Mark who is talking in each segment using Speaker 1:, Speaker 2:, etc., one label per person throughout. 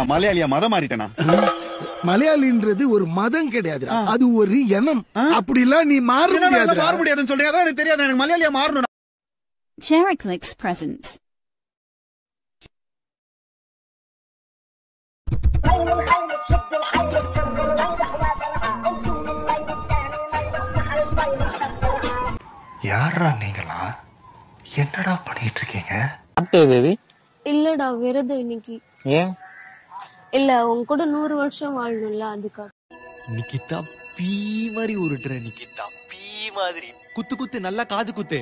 Speaker 1: மலையாளியா மதம் மாறிட்டேனா
Speaker 2: மலையாளின்றது ஒரு மதம் கிடையாது அது ஒரு எண்ணம் அப்படிலாம் நீ மாற
Speaker 1: என்னடா
Speaker 2: முடியாது
Speaker 1: இதெல்லாம் மாற முடியாதுன்னு சொல்றீங்க அதான் எனக்கு தெரியாது எனக்கு மலையாளியா மாறணும்
Speaker 3: Chericlix presents.
Speaker 4: யாரா நீங்களா என்னடா பண்ணிட்டு இருக்கீங்க
Speaker 5: பேபி
Speaker 6: இல்லடா விரதம் இன்னைக்கு
Speaker 5: ஏன்
Speaker 6: இல்ல உன் கூட நூறு வருஷம் வாழணும்ல அதுக்காக
Speaker 7: நிக்கிதா பீ மாதிரி உருட்டுற நிக்கிதா பீ மாதிரி குத்து குத்து நல்லா காது குத்து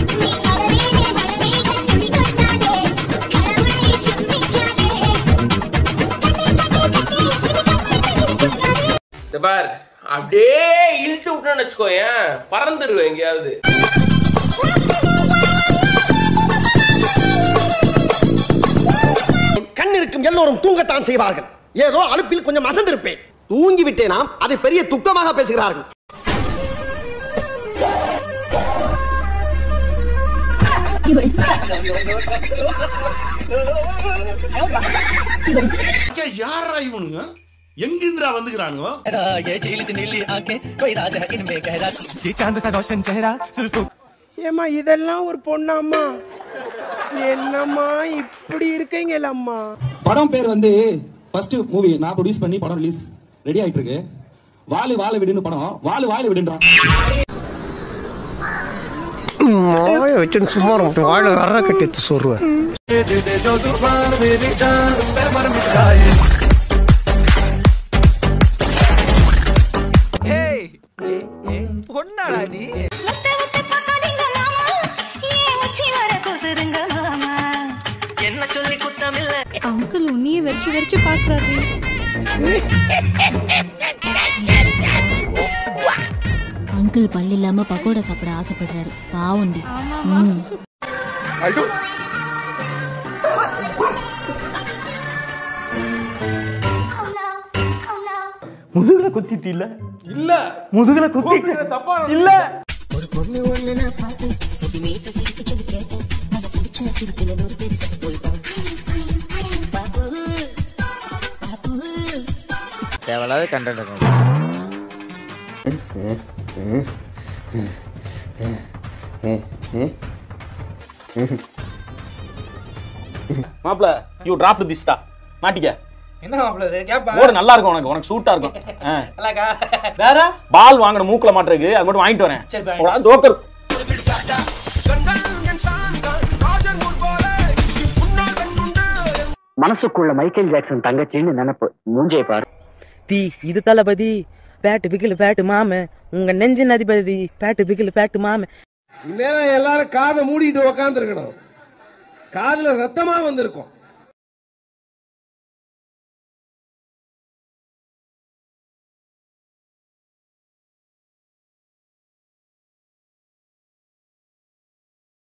Speaker 8: இந்த பார் அப்படியே இழுத்து விட்டோன்னு வச்சுக்கோயேன் பறந்துருவேன் எங்கேயாவது
Speaker 9: கண் இருக்கும் எல்லோரும் தூங்கத்தான் செய்வார்கள் ஏதோ அலுப்பில் கொஞ்சம் அசந்திருப்பேன் தூங்கி விட்டேனாம் அதை பெரிய துக்கமாக பேசுகிறார்கள்
Speaker 2: யாரா இவனுங்க எங்கிருந்துடா வந்துக்கிறானுங்க
Speaker 10: ஏமா இதெல்லாம் ஒரு பொண்ணாம்மா என்னம்மா இப்படி இருக்கீங்களம்மா
Speaker 11: படம் பேர் வந்து ஃபர்ஸ்ட் மூவி நான் ப்ரொடியூஸ் பண்ணி படம் ரிலீஸ் ரெடி ஆயிட்டு இருக்கு வாலு வாழ விடுன்னு படம் வாலு வாழ விடுன்றான்
Speaker 10: வச்சு சும்மா வாழ வர கட்டி சொல்லுவேன்
Speaker 7: பொண்ணாடா நீ என்ன சொல்லி குத்தமில்ல
Speaker 3: அங்கிள் உன்னையே வெறிச்சு வெறிச்சு பாக்குறாரு
Speaker 12: அங்கிள் பல்லு இல்லாம பக்கோடா சாப்பிட ஆசைப்படுறாரு பாவண்டி ம்
Speaker 5: முதுகுல குத்திட்டு இல்ல
Speaker 10: இல்ல
Speaker 5: முதுகுல குத்திட்டு
Speaker 10: தப்பா
Speaker 5: இல்ல
Speaker 12: ஒரு பொண்ணு ஒண்ணு நான் பார்த்து சென்டிமீட்டர் சிரிக்க சொல்லி கேட்டேன் அதை சிரிச்ச சிரிக்கல ஒரு பேர் சொல்லி போயிட்டான் பாப்பு பாப்பு
Speaker 7: தேவையில்லாத கண்டென்ட்
Speaker 5: மாப்ள யூ டிராப் திஸ்டா மாட்டிக்க
Speaker 10: என்ன மாப்பிள்ள கேப்பா
Speaker 5: ஓடு நல்லா இருக்கும் உனக்கு உனக்கு சூட்டா இருக்கும் ஆ.
Speaker 10: அல்லாக்கா வேற
Speaker 5: பால் வாங்கணும் மூக்குல மாட்டுறதுக்கு அது மட்டும் வாங்கிட்டு வரேன்
Speaker 10: சரி, bye.
Speaker 5: ஒரு ஆள் ஜோக்கர்
Speaker 9: மனசுக்குள்ள மைக்கேல் ஜாக்சன் தங்கச்சின்னு நினைப்பு மூஞ்சே பாரு
Speaker 10: தீ இது தளபதி பேட்டு பிகில் பேட்டு மாம உங்க நெஞ்சின் அதிபதி பேட்டு பிகில் பேட்டு மாம
Speaker 2: இந்நேரம் எல்லாரும் காதை மூடிட்டு உக்காந்துருக்கணும் காதுல ரத்தமா வந்திருக்கும்